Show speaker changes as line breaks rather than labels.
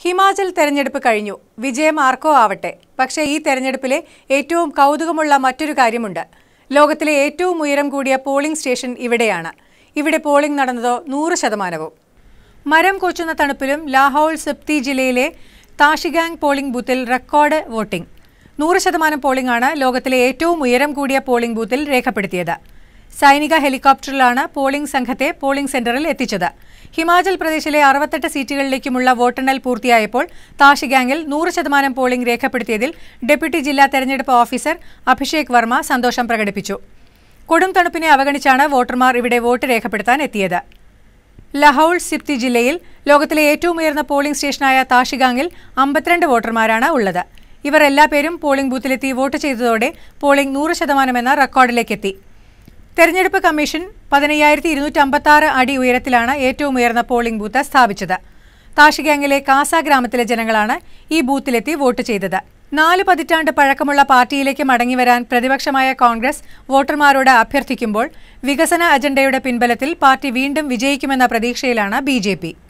ഹിമാചൽ തെരഞ്ഞെടുപ്പ് കഴിഞ്ഞു വിജയം ആർക്കോ ആവട്ടെ പക്ഷേ ഈ തെരഞ്ഞെടുപ്പിലെ ഏറ്റവും കൗതുകമുള്ള മറ്റൊരു കാര്യമുണ്ട് ലോകത്തിലെ ഏറ്റവും ഉയരം കൂടിയ പോളിംഗ് സ്റ്റേഷൻ ഇവിടെയാണ് ഇവിടെ പോളിംഗ് നടന്നതോ നൂറ് ശതമാനവും മരം കൊച്ചുന്ന തണുപ്പിലും ലാഹോൾ സിപ്തി ജില്ലയിലെ താഷിഗാങ് പോളിംഗ് ബൂത്തിൽ റെക്കോർഡ് വോട്ടിംഗ് നൂറ് ശതമാനം പോളിംഗ് ആണ് ലോകത്തിലെ ഏറ്റവും ഉയരം കൂടിയ പോളിംഗ് ബൂത്തിൽ രേഖപ്പെടുത്തിയത് സൈനിക ഹെലികോപ്റ്ററിലാണ് പോളിംഗ് സംഘത്തെ പോളിംഗ് സെന്ററിൽ എത്തിച്ചത് ഹിമാചൽ പ്രദേശിലെ അറുപത്തെട്ട് സീറ്റുകളിലേക്കുമുള്ള വോട്ടെണ്ണൽ പൂർത്തിയായപ്പോൾ താഷിഗാങ്ങിൽ നൂറ് ശതമാനം പോളിംഗ് രേഖപ്പെടുത്തിയതിൽ ഡെപ്യൂട്ടി ജില്ലാ തെരഞ്ഞെടുപ്പ് ഓഫീസർ അഭിഷേക് വർമ്മ സന്തോഷം പ്രകടിപ്പിച്ചു കൊടും തണുപ്പിനെ അവഗണിച്ചാണ് വോട്ടർമാർ ഇവിടെ വോട്ട് രേഖപ്പെടുത്താൻ എത്തിയത് ലഹൌൾ സിപ്തി ജില്ലയിൽ ലോകത്തിലെ ഏറ്റവും ഉയർന്ന പോളിംഗ് സ്റ്റേഷനായ താഷിഗാങ്ങിൽ അമ്പത്തിരണ്ട് വോട്ടർമാരാണ് ഉള്ളത് ഇവർ എല്ലാ പേരും പോളിംഗ് ബൂത്തിലെത്തി വോട്ട് ചെയ്തതോടെ പോളിംഗ് നൂറ് ശതമാനമെന്ന റെക്കോർഡിലേക്കെത്തി തെരഞ്ഞെടുപ്പ് കമ്മീഷൻ പതിനയ്യായിരത്തി ഇരുന്നൂറ്റി അമ്പത്തി ആറ് അടി ഉയരത്തിലാണ് ഏറ്റവും ഉയർന്ന പോളിംഗ് ബൂത്ത് സ്ഥാപിച്ചത് താഷിഗാങ്ങിലെ കാസ ഗ്രാമത്തിലെ ജനങ്ങളാണ് ഈ ബൂത്തിലെത്തി വോട്ട് ചെയ്തത് നാല് പതിറ്റാണ്ട് പഴക്കമുള്ള പാർട്ടിയിലേക്ക് മടങ്ങിവരാൻ പ്രതിപക്ഷമായ കോൺഗ്രസ് വോട്ടർമാരോട് അഭ്യർത്ഥിക്കുമ്പോൾ വികസന അജണ്ടയുടെ പിൻബലത്തിൽ പാർട്ടി വീണ്ടും വിജയിക്കുമെന്ന പ്രതീക്ഷയിലാണ് ബി